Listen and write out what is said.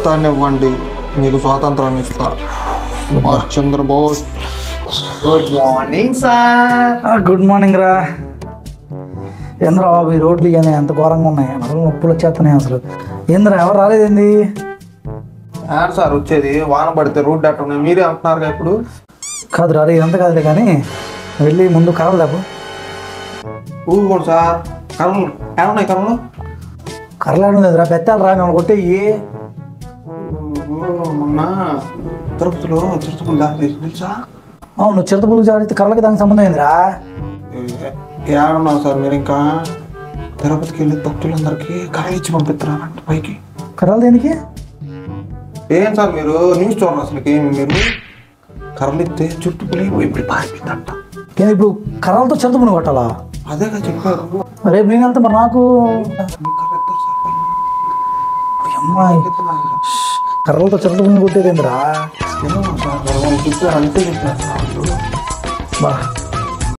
రక్తాన్ని మీకు స్వాతంత్రం ఇస్తా Subhash Chandrabose good morning sir good morning రా ఏంద్రా బాబు ఈ రోడ్లు ఇవన్నీ ఎంత ఘోరంగా ఉన్నాయి అసలు నొప్పులు వచ్చేస్తున్నాయి అసలు ఏంద్రా ఎవరు రాలేదేంది యాడ్ సార్ వచ్చేది వాన పడితే రోడ్డు అట్ట ఉన్నాయి మీరే అంటున్నారుగా ఇప్పుడు కాదు రా ఇదంతా కాదులే కానీ వెళ్ళి ముందు కర్రలు లేపు ఊరుకోండి సార్ కర్రలు ఏమన్నాయి కర్రలు కర్రలు ఆడుందిరా పెత్తాలు రా మేము కొట్టేయి మొన్న తిరుపతిలో తిరుపతి దారి తీసి తెలుసా అవును చిరుతపులు జాడితే కర్రలకి దానికి సంబంధం ఏందిరా ఏడున్నారు సార్ మీరు ఇంకా తిరుపతికి వెళ్ళి భక్తులందరికీ కర్రలు ఇచ్చి పంపిస్తున్నారంట పైకి కర్రలు దేనికి ఏం సార్ మీరు న్యూస్ చూడండి అసలు ఏమి మీరు కర్రలు ఇస్తే చుట్టూ పులి ఇప్పుడు పారిపోయిందంట నేను ఇప్పుడు కర్రలతో చిరుతపుని కొట్టాలా అదేగా చెప్పారు రేపు నేను వెళ్తే మరి నాకు కర్ర ఎత్తారు సార్ పైన. అమ్మాయి కర్రలతో చిరుతపుని కొట్టేది ఏందిరా ఏమో సార్ వాళ్ళు చెప్పారు అంతే చెప్పారు సార్ బా